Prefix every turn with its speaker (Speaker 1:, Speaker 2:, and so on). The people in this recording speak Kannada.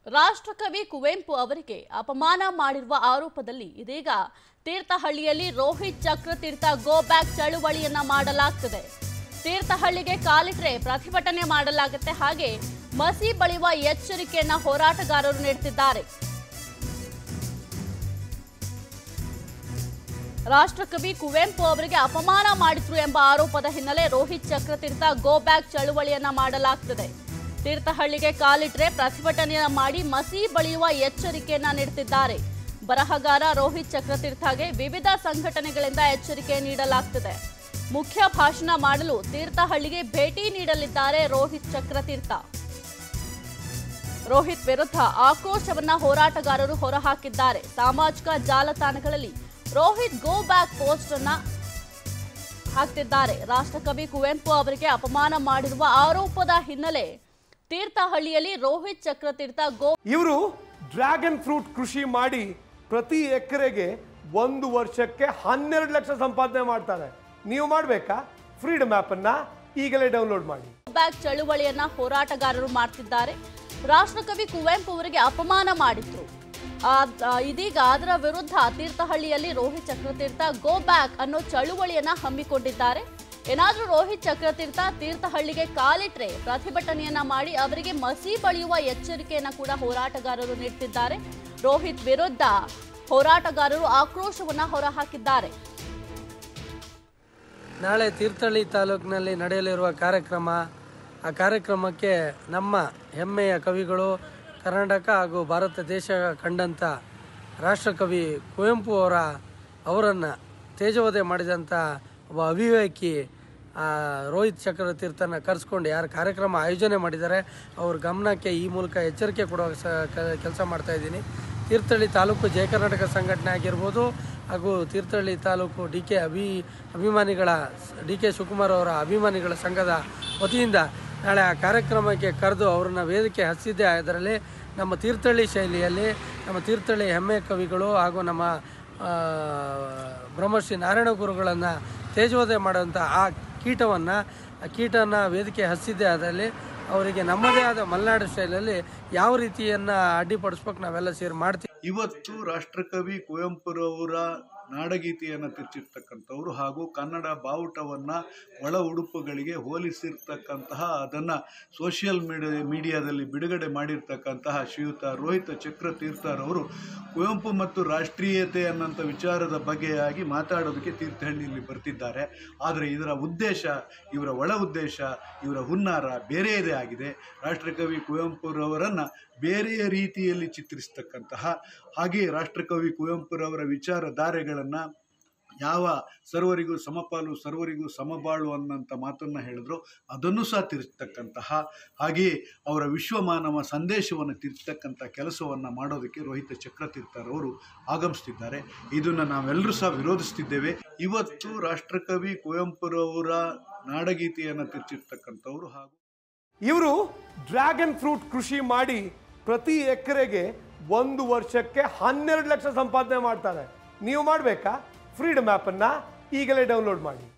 Speaker 1: ರಾಷ್ಟ್ರಕವಿ ಕುವೆಂಪು ಅವರಿಗೆ ಅಪಮಾನ ಮಾಡಿರುವ ಆರೋಪದಲ್ಲಿ ಇದೀಗ ತೀರ್ಥಹಳ್ಳಿಯಲ್ಲಿ ರೋಹಿತ್ ಚಕ್ರತೀರ್ಥ ಗೋ ಬ್ಯಾಕ್ ಚಳುವಳಿಯನ್ನ ಮಾಡಲಾಗ್ತದೆ ತೀರ್ಥಹಳ್ಳಿಗೆ ಕಾಲಿಟ್ರೆ ಪ್ರತಿಭಟನೆ ಮಾಡಲಾಗುತ್ತೆ ಹಾಗೆ ಮಸಿ ಬಳಿಯುವ ಎಚ್ಚರಿಕೆಯನ್ನ ಹೋರಾಟಗಾರರು ನೀಡುತ್ತಿದ್ದಾರೆ ರಾಷ್ಟ್ರಕವಿ ಕುವೆಂಪು ಅವರಿಗೆ ಅಪಮಾನ ಮಾಡಿದ್ರು ಎಂಬ ಆರೋಪದ ಹಿನ್ನೆಲೆ ರೋಹಿತ್ ಚಕ್ರತೀರ್ಥ ಗೋ ಬ್ಯಾಕ್ ಚಳುವಳಿಯನ್ನ ಮಾಡಲಾಗ್ತದೆ ತೀರ್ಥಹಳ್ಳಿಗೆ ಕಾಲಿಟ್ರೆ ಪ್ರತಿಭಟನೆಯನ್ನ ಮಾಡಿ ಮಸಿ ಬಳಿಯುವ ಎಚ್ಚರಿಕೆಯನ್ನ ನೀಡುತ್ತಿದ್ದಾರೆ ಬರಹಗಾರ ರೋಹಿತ್ ಚಕ್ರತೀರ್ಥಗೆ ವಿವಿಧ ಸಂಘಟನೆಗಳಿಂದ ಎಚ್ಚರಿಕೆ ನೀಡಲಾಗ್ತದೆ ಮುಖ್ಯ ಭಾಷಣ ಮಾಡಲು ತೀರ್ಥಹಳ್ಳಿಗೆ ಭೇಟಿ ನೀಡಲಿದ್ದಾರೆ ರೋಹಿತ್ ಚಕ್ರತೀರ್ಥ ರೋಹಿತ್ ವಿರುದ್ಧ ಆಕ್ರೋಶವನ್ನ ಹೋರಾಟಗಾರರು ಹೊರಹಾಕಿದ್ದಾರೆ ಸಾಮಾಜಿಕ ಜಾಲತಾಣಗಳಲ್ಲಿ ರೋಹಿತ್ ಗೋ ಬ್ಯಾಕ್ ಪೋಸ್ಟ್ ಅನ್ನ ಹಾಕ್ತಿದ್ದಾರೆ ರಾಷ್ಟ್ರಕವಿ ಕುವೆಂಪು ಅವರಿಗೆ ಅಪಮಾನ ಮಾಡಿರುವ ಆರೋಪದ ಹಿನ್ನೆಲೆ ತೀರ್ಥಹಳ್ಳಿಯಲ್ಲಿ ರೋಹಿತ್ ಚಕ್ರತೀರ್ಥ ಗೋ
Speaker 2: ಇವರು ಡ್ರ್ಯಾಗನ್ ಫ್ರೂಟ್ ಕೃಷಿ ಮಾಡಿ ಪ್ರತಿ ಎಕರೆಗೆ ಒಂದು ವರ್ಷಕ್ಕೆ ಹನ್ನೆರಡು ಲಕ್ಷ ಸಂಪಾದನೆ ಮಾಡ್ತಾರೆ ನೀವು ಮಾಡಬೇಕಾ ಫ್ರೀಡಮ್ ಆ್ಯಪನ್ನು ಈಗಲೇ ಡೌನ್ಲೋಡ್ ಮಾಡಿ
Speaker 1: ಬ್ಯಾಕ್ ಚಳುವಳಿಯನ್ನ ಹೋರಾಟಗಾರರು ಮಾಡ್ತಿದ್ದಾರೆ ರಾಷ್ಟ್ರಕವಿ ಕುವೆಂಪು ಅವರಿಗೆ ಅಪಮಾನ ಮಾಡಿದ್ರು ಆ- ಆ, ಇದೀಗ ಅದರ ವಿರುದ್ಧ ತೀರ್ಥಹಳ್ಳಿಯಲ್ಲಿ ರೋಹಿತ್ ಚಕ್ರತೀರ್ಥ ಗೋ ಬ್ಯಾಕ್ ಅನ್ನೋ ಚಳುವಳಿಯನ್ನ ಹಮ್ಮಿಕೊಂಡಿದ್ದಾರೆ ಏನಾದ್ರೂ ರೋಹಿತ್ ಚಕ್ರತೀರ್ಥ ತೀರ್ಥಹಳ್ಳಿಗೆ ಕಾಲಿಟ್ರೆ ಪ್ರತಿಭಟನೆಯನ್ನ ಮಾಡಿ ಅವರಿಗೆ ಮಸಿ ಬಳಿಯುವ ಎಚ್ಚರಿಕೆಯನ್ನ ಕೂಡ ಹೋರಾಟಗಾರರು ನೀಡುತ್ತಿದ್ದಾರೆ ರೋಹಿತ್ ವಿರುದ್ಧ ಹೋರಾಟಗಾರರು ಆಕ್ರೋಶವನ್ನ ಹೊರಹಾಕಿದ್ದಾರೆ
Speaker 3: ನಾಳೆ ತೀರ್ಥಹಳ್ಳಿ ತಾಲೂಕಿನಲ್ಲಿ ನಡೆಯಲಿರುವ ಕಾರ್ಯಕ್ರಮ ಆ ಕಾರ್ಯಕ್ರಮಕ್ಕೆ ನಮ್ಮ ಹೆಮ್ಮೆಯ ಕವಿಗಳು ಕರ್ನಾಟಕ ಹಾಗೂ ಭಾರತ ದೇಶ ಕಂಡಂಥ ರಾಷ್ಟ್ರಕವಿ ಕುವೆಂಪು ಅವರ ಅವರನ್ನು ತೇಜವಧೆ ಮಾಡಿದಂಥ ಒಬ್ಬ ಅವಿವೇಕಿ ಆ, ರೋಹಿತ್ ಚಕ್ರತೀರ್ಥನ ಕರೆಸ್ಕೊಂಡು ಯಾರು ಕಾರ್ಯಕ್ರಮ ಆಯೋಜನೆ ಮಾಡಿದ್ದಾರೆ ಅವ್ರ ಗಮನಕ್ಕೆ ಈ ಮೂಲಕ ಎಚ್ಚರಿಕೆ ಕೊಡುವ ಸ ಕೆಲಸ ಮಾಡ್ತಾ ಇದ್ದೀನಿ ತೀರ್ಥಹಳ್ಳಿ ತಾಲೂಕು ಜಯ ಕರ್ನಾಟಕ ಸಂಘಟನೆ ಆಗಿರ್ಬೋದು ಹಾಗೂ ತೀರ್ಥಹಳ್ಳಿ ತಾಲೂಕು ಡಿ ಕೆ ಅಭಿ ಅಭಿಮಾನಿಗಳ ಡಿ ಕೆ ಶಿವಕುಮಾರ್ ಅವರ ಅಭಿಮಾನಿಗಳ ಸಂಘದ ವತಿಯಿಂದ ನಾಳೆ ಆ ಕಾರ್ಯಕ್ರಮಕ್ಕೆ ಕರೆದು ಅವರನ್ನ ವೇದಿಕೆ ಹಚ್ಚಿದ್ದೆ ಅದರಲ್ಲಿ ನಮ್ಮ ತೀರ್ಥಹಳ್ಳಿ ಶೈಲಿಯಲ್ಲಿ ನಮ್ಮ ತೀರ್ಥಹಳ್ಳಿ ಹೆಮ್ಮೆ ಕವಿಗಳು ಹಾಗೂ ನಮ್ಮ ಆ, ಬ್ರಹ್ಮಶ್ರೀ ನಾರಾಯಣ ಗುರುಗಳನ್ನು ತೇಜೋದಯ ಮಾಡುವಂಥ ಆ ಕೀಟವನ್ನು ಆ ಕೀಟನ ವೇದಿಕೆ ಹಚ್ಚಿದ್ದೆ ಅದರಲ್ಲಿ ಅವರಿಗೆ ನಮ್ಮದೇ ಆದ ಮಲೆನಾಡು ಶೈಲಿಯಲ್ಲಿ ಯಾವ ರೀತಿಯನ್ನು ಅಡ್ಡಿಪಡಿಸ್ಬೇಕು ನಾವೆಲ್ಲ ಸೇರಿ ಮಾಡ್ತೀವಿ
Speaker 4: ಇವತ್ತು ರಾಷ್ಟ್ರಕವಿ ಕುವೆಂಪುರವರ ನಾಡಗೀತೆಯನ್ನು ತಿರ್ಚಿರ್ತಕ್ಕಂಥವ್ರು ಹಾಗೂ ಕನ್ನಡ ಬಾವುಟವನ್ನ ಒಳ ಉಡುಪುಗಳಿಗೆ ಹೋಲಿಸಿರ್ತಕ್ಕಂತಹ ಅದನ್ನ ಸೋಷಿಯಲ್ ಮೀಡಿಯಾ ಮೀಡಿಯಾದಲ್ಲಿ ಬಿಡುಗಡೆ ಮಾಡಿರ್ತಕ್ಕಂತಹ ಶ್ರೀಯುತ ರೋಹಿತ ಚಕ್ರತೀರ್ಥರವರು ಕುವೆಂಪು ಮತ್ತು ರಾಷ್ಟ್ರೀಯತೆ ಅನ್ನೋಂಥ ವಿಚಾರದ ಬಗೆಯಾಗಿ ಮಾತಾಡೋದಕ್ಕೆ ತೀರ್ಥಹಳ್ಳಿಯಲ್ಲಿ ಬರ್ತಿದ್ದಾರೆ ಆದರೆ ಇದರ ಉದ್ದೇಶ ಇವರ ಒಳ ಉದ್ದೇಶ ಇವರ ಹುನ್ನಾರ ಬೇರೆಯದೇ ಆಗಿದೆ ರಾಷ್ಟ್ರಕವಿ ಕುವೆಂಪುರವರನ್ನು ಬೇರೆಯ ರೀತಿಯಲ್ಲಿ ಚಿತ್ರಿಸ್ತಕ್ಕಂತಹ ಹಾಗೆಯೇ ರಾಷ್ಟ್ರಕವಿ ಕುವೆಂಪುರವರ ವಿಚಾರಧಾರೆಗಳನ್ನು ಯಾವ ಸರ್ವರಿಗೂ ಸಮಪಾಲು ಸರ್ವರಿಗೂ ಸಮಬಾಳು ಅನ್ನೋಂಥ ಮಾತನ್ನು ಹೇಳಿದ್ರು ಅದನ್ನು ಸಹ ತಿರ್ಸ್ತಕ್ಕಂತಹ ಹಾಗೆಯೇ ಅವರ ವಿಶ್ವಮಾನವ ಸಂದೇಶವನ್ನು ತಿರ್ತಕ್ಕಂಥ ಕೆಲಸವನ್ನು ಮಾಡೋದಕ್ಕೆ ರೋಹಿತ ಚಕ್ರತೀರ್ಥರವರು ಆಗಮಿಸ್ತಿದ್ದಾರೆ ಇದನ್ನು ನಾವೆಲ್ಲರೂ ಸಹ ವಿರೋಧಿಸ್ತಿದ್ದೇವೆ ಇವತ್ತು ರಾಷ್ಟ್ರಕವಿ ಕುವೆಂಪುರವರ ನಾಡಗೀತೆಯನ್ನು ತಿರ್ಚಿರ್ತಕ್ಕಂಥವ್ರು ಹಾಗೂ
Speaker 2: ಇವರು ಡ್ರ್ಯಾಗನ್ ಫ್ರೂಟ್ ಕೃಷಿ ಮಾಡಿ ಪ್ರತಿ ಎಕರೆಗೆ ಒಂದು ವರ್ಷಕ್ಕೆ ಹನ್ನೆರಡು ಲಕ್ಷ ಸಂಪಾದನೆ ಮಾಡ್ತಾರೆ ನೀವು ಮಾಡಬೇಕಾ ಫ್ರೀಡಮ್ ಆ್ಯಪನ್ನು ಈಗಲೇ ಡೌನ್ಲೋಡ್ ಮಾಡಿ